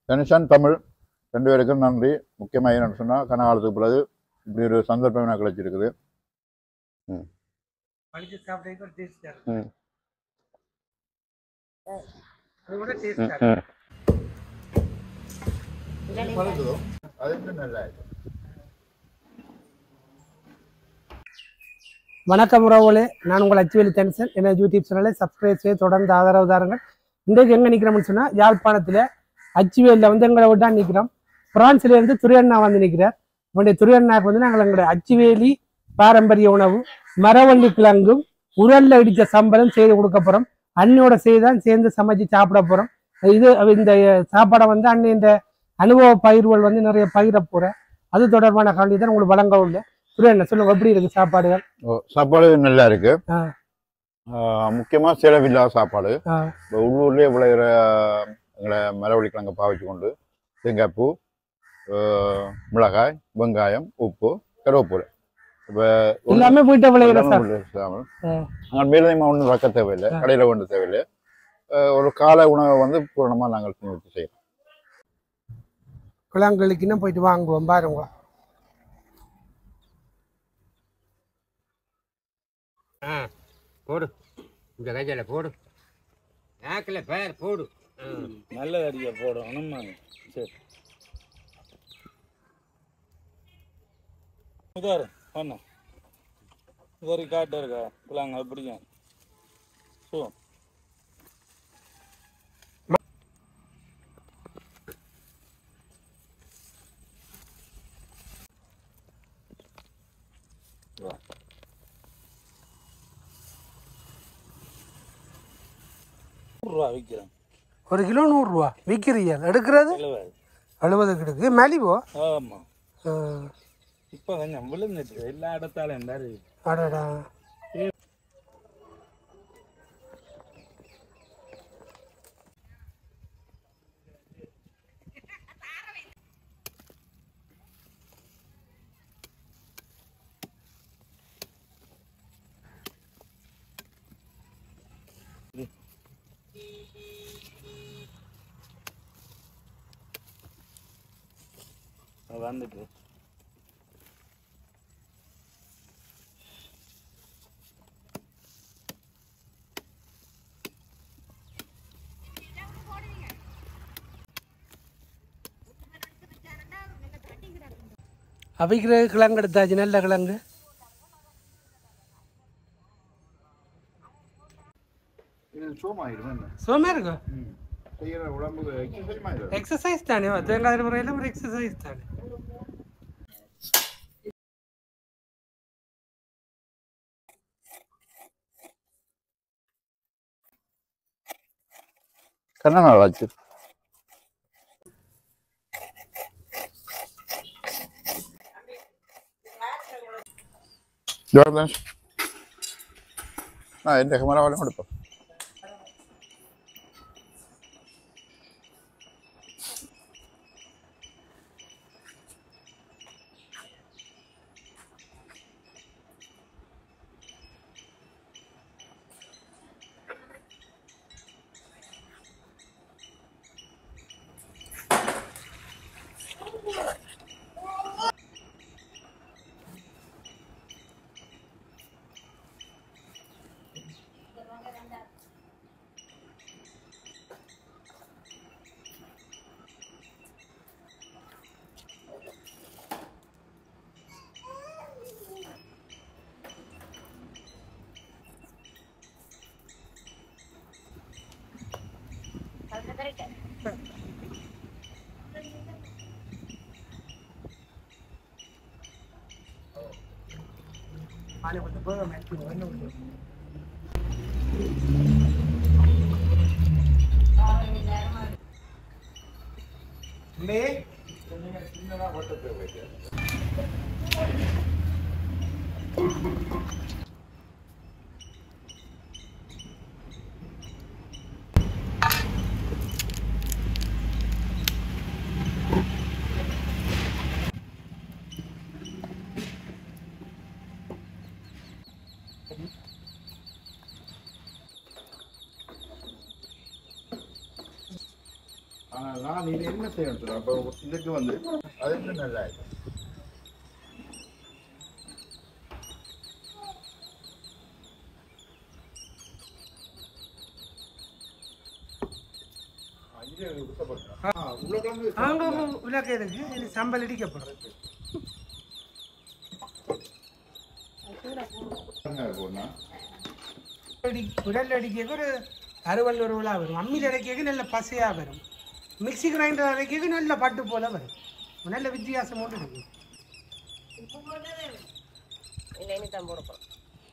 டெனிஷன் தமிழ் ரெண்டு பேருக்கும் நன்றி முக்கியமாக என்னன்னு சொன்னால் கனகாலத்துக்கு பிறகு இப்படி ஒரு சந்தர்ப்பம் எனக்கு கிடைச்சிருக்குது வலிச்சு சாப்பிட்டதுக்கு ஒரு டேஸ்ட் ம். அது கூட டேஸ்ட் அது நல்லா வணக்கம் உறவுகளே நான் உங்கள் அச்சுவேலி டென்சன் என்ன யூடியூப் சேனலை சப்ஸ்கிரைப் செய்து தொடர்ந்து ஆதரவு தாருங்கள் இன்றைக்கு எங்கே நிற்கிறோம்னு சொன்னால் யாழ்ப்பாணத்தில் அச்சுவேலியில் வந்து எங்களை விட்டா நிற்கிறோம் பிரான்ஸ்ல இருந்து துரியண்ணா வந்து நிற்கிறார் உங்களுடைய துரியண்ணாக்கு வந்து நாங்கள் எங்களுடைய அச்சுவேலி பாரம்பரிய உணவு மரவள்ளி கிழங்கும் உரல்ல இடித்த சம்பளம் செய்து கொடுக்க போகிறோம் அண்ணியோட செய்தான் சேர்ந்து சமைச்சு சாப்பிட போகிறோம் இது இந்த சாப்பாடை வந்து அண்ணி இந்த அனுபவ பயிர்கள் வந்து நிறைய பயிர போகிறேன் அது தொடர்பான காண்டி தான் உங்களுக்கு வழங்க உள்ள துரியண்ணா சொல்லுங்க எப்படி இருக்கு சாப்பாடுகள் ஓ, சாப்பாடு நல்லா இருக்கு ஆ. ஆஹ் முக்கியமா செலவில்லாத சாப்பாடு ஆ. இப்போ உள்ளூர்லேயே விளையிற எங்களை மரவள்ளி கிழங்கை பாவிச்சு கொண்டு தேங்காய் பூ ஆஹ் மிளகாய் வெங்காயம் உப்பு கருவேப்பிலை இப்போ எல்லாமே வீட்டை விளையிற சார் ஆ. நாங்கள் மேலதிகமாக ஒன்றும் ரக்க தேவையில்லை கடையில் கொண்டு தேவையில்லை ஆஹ் ஒரு காலை உணவை வந்து பூரணமாக நாங்கள் நிவர்த்தி செய்யலாம் குழாங்களுக்கு இன்னும் போயிட்டு வாங்குவோம் பாருங்க ஆ போடு இந்த கைஜால போடு நாக்கில் பேர் போடு ஆ. நல்ல அடியை போடணும் சரி இதாரு பண்ண இதாரு காட்டு இருக்கா பிள்ளைங்க பிடிக்கும் ஸோ நூறுரூவா விற்கிறேன் ஒரு கிலோ நூறுரூவா விற்கிறீங்க எடுக்கிறது எழுபது எழுபது கிடக்கு மலிவோ ஆமாம் இப்போ கொஞ்சம் விழுந்துட்டு எல்லா இடத்தாலும் பாரு அடடா வந்துட்டு அவிக்கிற கிழங்கு எடுத்தாச்சு நல்ல கிழங்கு சுகமா இருக்கு செய்கிற உடம்புக்கு exercise மாதிரி இருக்கும். எக்ஸசைஸ் தானே தேங்காய் முறையில் ஒரு எக்ஸசைஸ் தானே கண்ணா நல்லாச்சு ஜோர்தான் ആ എൻ്റെ ക്യാമറ വല്ലതും കൊടുപ്പോ நான் இது என்ன செய்யணும் சார் அப்போ இதுக்கு வந்து அது இன்னும் நல்லா இருக்கும் அங்க விளக்கு இருக்கு இது சம்பல் இடிக்கப்படும் அடி உடல் அடிக்க ஒரு அறுவல் ஒரு விழா வரும் அம்மியில் அரைக்க நல்ல பசையாக வரும் மிக்ஸி கிரைண்டர் அரைக்க நல்ல பட்டு போல வரும் நல்ல வித்தியாசம் ஒன்று இருக்கு இல்லை இனிதான் போட போகிறோம்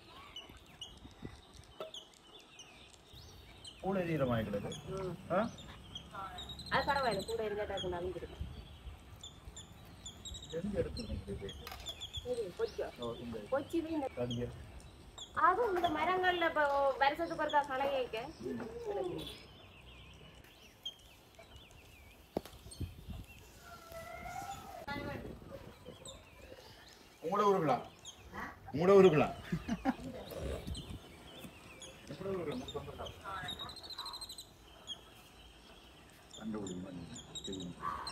கூட ஈரமாகிக்கிறது ஆ அது பரவாயில்ல கூட இருந்தால் நலிஞ்சிருக்கும் எங்க எடுத்துருக்கீங்க சரி கொஞ்சம் ஓ, இந்த கொச்சி இந்த கடிங்க. அதுவும் இந்த மரங்கள்ல இப்போ வருஷத்துக்கு ஒருக்கா களை வைக்க உங்களோட உருக்கலாம் உங்களோட உருக்கலாம் கண்டுபிடிங்க தெரியும்.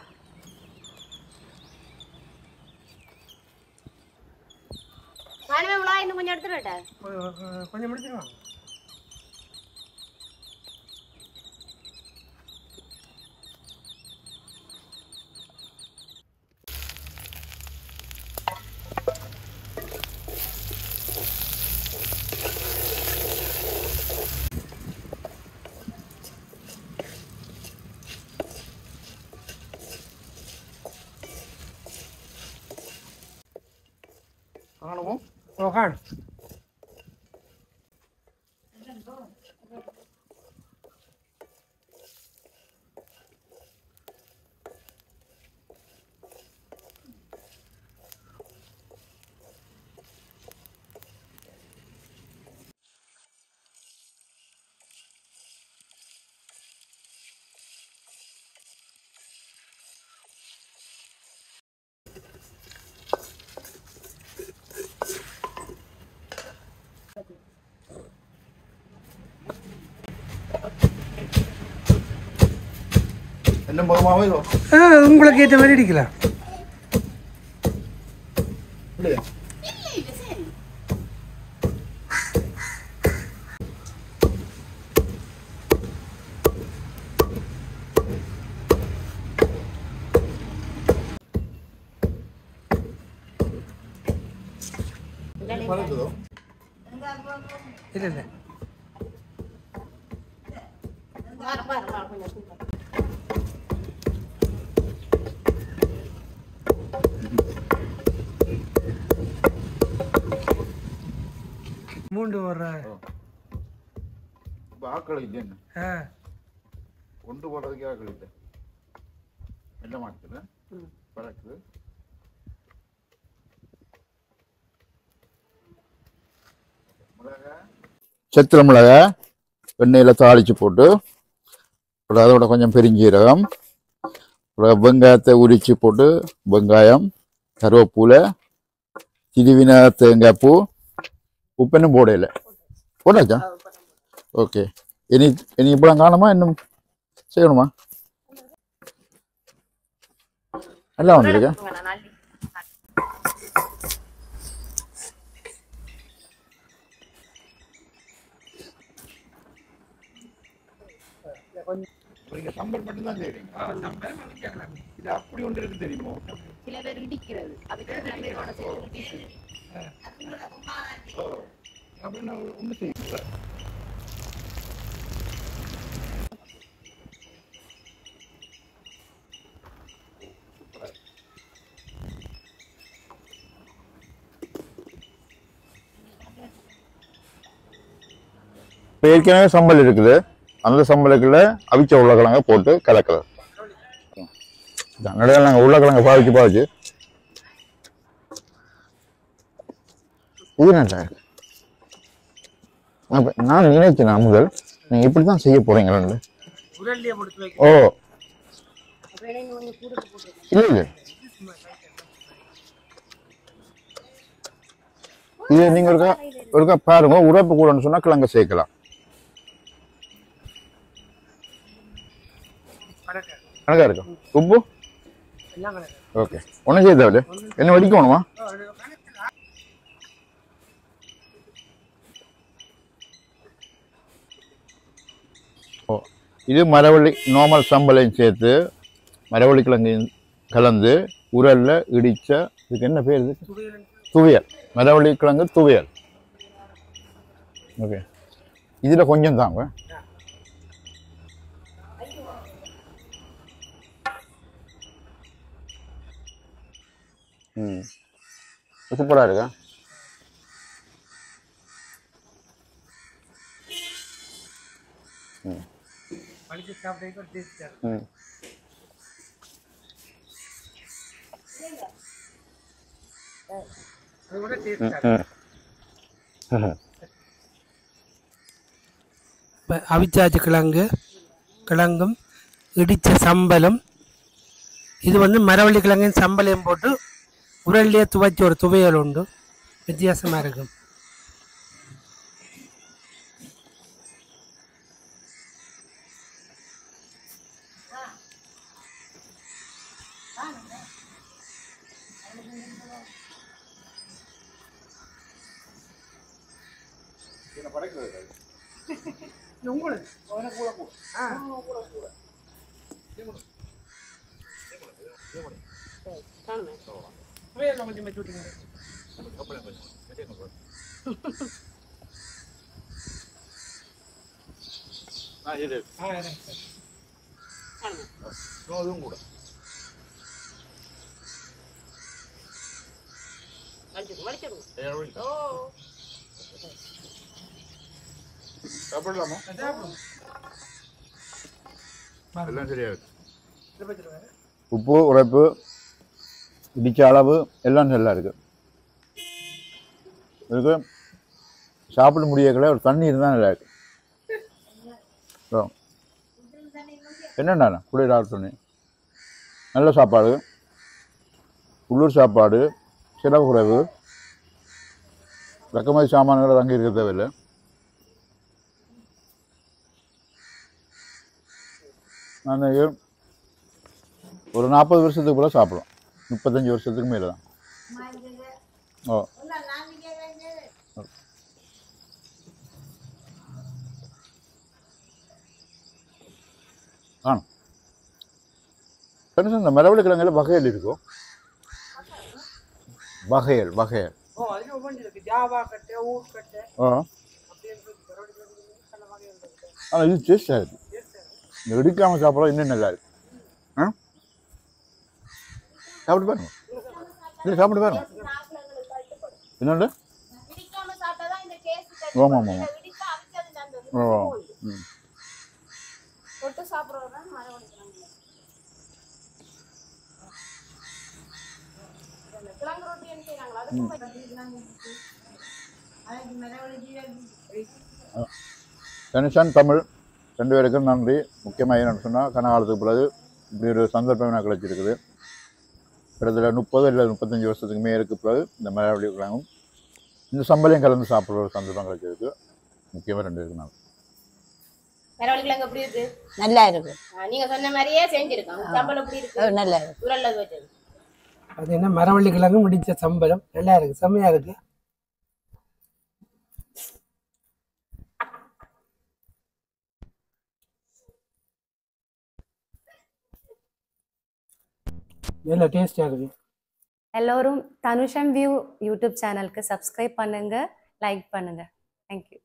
நானுமே விழா இன்னும் கொஞ்சம் எடுத்துட்டேன் கொ- கொ- கொஞ்சம் முடிச்சிருவாங்க காணுவோம் ஓகான் என்ன முகமாவே உங்களுக்கு ஏற்ற மாதிரி அடிக்கலாம் இல்லையா பறக்குதோ இல்லை இல்லை மூண்டு வர்ற இப்போ ஆக்கள் இது என்ன ஆ கொண்டு போடுறதுக்கே ஆக்கள் இல்லை என்ன மாட்டுது பறக்குது செத்திர மிளகா எண்ணெயில் தாளித்து போட்டு அப்புறம் அதோட கொஞ்சம் பெருஞ்சீரகம் அப்புறம் வெங்காயத்தை உரித்து போட்டு வெங்காயம் கருவேப்பூலை திருவின தேங்காய் பூ உப்பென்னும் போடையில போட்டாச்சா ஓகே இனி இனி இப்படம் காணுமா இன்னும் செய்யணுமா நல்லா வந்திருக்கா சம்பல் மட்டும்தான் செய்றீங்க இது அப்படி ஒன்று இருக்கு தெரியுமோ சில பேர் இடிக்கிறது அதுக்கு சில பேரோட சேர்த்து அப்படின்னு ஒன்று செய்யுங்க இப்போ ஏற்கனவே சம்பல் இருக்குது அந்த சம்பளுக்குள்ள அவிச்ச உருளைக்கிழங்க போட்டு கலக்கிறது நடுவில் நாங்கள் உருளைக்கிழங்க பாவிச்சு பாவிச்சு இது நல்லா இருக்கு அப்ப நான் நினைச்சேன் முதல் நீங்கள் இப்படி தான் செய்ய போறீங்களே உரல்லையே போட்டு வைக்க ஓ அப்படியே கொஞ்சம் கூட போட்டு இல்லை இல்லை இது நீங்கள் ஒருக்கா ஒருக்கா பாருங்க உரப்பு கூடன்னு சொன்னா கிழங்க சேர்க்கலாம் வணக்கம் கணக்கா இருக்கும் உப்பு எல்லாம் கணக்கு. ஓகே ஒன்றும் செய்ய தேவையில்ல என்ன வடிக்கணுமா ஓ இது மரவள்ளி நார்மல் சம்பளையும் சேர்த்து மரவள்ளி கிழங்கையும் கலந்து உரல்ல இடிச்ச இதுக்கு என்ன பேர் இது துவையல் மரவள்ளி கிழங்கு துவையல் ஓகே இதில் கொஞ்சம் தாங்க ம் சூப்பராக இருக்கா வலிச்சு சாப்பிட்டதுக்கு ஒரு taste ஆ இருக்கும். ம் அது கூட taste ஆ இருக்கும். ம் இப்போ அவிச்சாச்சு கிழங்கு கிழங்கும் இடித்த சம்பலும் இது வந்து மரவள்ளி கிழங்கையும் சம்பளையும் போட்டு உரல்லையே துவைச்ச ஒரு துவையல் உண்டு வித்தியாசமாக இருக்கும் துவையல்ல கொஞ்சம் வச்சு விட்டுருங்க ஆ இறக்கு. சாப்பிடலாமா சாப்பிடுங்க. எல்லாம் சரியா இருக்கு இதை வச்சிருங்க. உப்பு உரைப்பு இடிச்ச அளவு எல்லாம் நல்லா இருக்கு இதுக்கு சாப்பிட முடியக்கல ஒரு தண்ணி இருந்தால் நல்லா இருக்கு ஓ. என்னண்ணா குளிர் தண்ணி நல்ல சாப்பாடு உள்ளூர் சாப்பாடு செலவு குறைவு ரக்கமதி சாமான்களை தங்கி இருக்க தேவையில்லை நான் ஒரு நாற்பது வருஷத்துக்கு கூட சாப்பிடும் முப்பத்தஞ்சு வருஷத்துக்கு மேலே தான் ஓ காணும் பெருசு இந்த மரவள்ளி கிழங்குல வகையல் இருக்கும் வகையல் வகையல் ஓ அதுல ஒவ்வொன்று இருக்கு ஜாவா கட்டை ஊர் கட்டை ஆ அப்படின்னு இருக்கு. மரவள்ளி கிழங்கு பல வகைகள் இருக்கு. ஆனால் இது டேஸ்டாக இருக்கு இந்த இடிக்காமல் சாப்பிட்றது இன்னும் நல்லா இருக்கு ஆ சாப்பிட்டு பாருங்க இல்லை சாப்பிட்டு பாருங்க என்னண்டு இடிக்காம சாப்பிட்டாதான் இந்த டேஸ்ட் ஆமாம் ஆமாம் ஆமாம் இடிச்சா அவிச்சது நல்லது. ஓ ம் தொட்டு சாப்பிடுறது தான் மரவள்ளி கிழங்கு இந்த கிழங்கு ரொட்டி என்ன செய்றாங்களோ அதுக்கும் கிழங்கு இருக்கு. அதுக்கு மரவள்ளி ஜீரகம் கணிசன் தமிழ் ரெண்டு பேருக்கும் நன்றி முக்கியமாக என்னென்னு சொன்னால் கனகாலத்துக்கு பிறகு இப்படி ஒரு சந்தர்ப்பம் எனக்கு கிடைச்சிருக்குது கிட்டத்தட்ட முப்பது இல்லை முப்பத்தஞ்சு வருஷத்துக்கு மேலுக்கு பிறகு இந்த மலையாளி கிழங்கும் இந்த சம்பளையும் கலந்து சாப்பிட்ற ஒரு சந்தர்ப்பம் கிடைச்சிருக்கு முக்கியமாக ரெண்டு பேருக்கு நன்றி மரவள்ளி கிழங்கு எப்படி இருக்கு நல்லா இருக்கு ஆ, நீங்க சொன்ன மாதிரியே செஞ்சிருக்கோம் சம்பளம் எப்படி இருக்கு அது நல்லா இருக்கு உரல்ல வச்சது அது என்ன மரவள்ளி கிழங்கு முடிச்ச சம்பளம் நல்லா இருக்கு செம்மையா இருக்கு நல்ல டேஸ்டா இருக்கு எல்லோரும் தனுஷம் வியூ யூடியூப் சேனலுக்கு சப்ஸ்கிரைப் பண்ணுங்க லைக் பண்ணுங்க தேங்க்யூ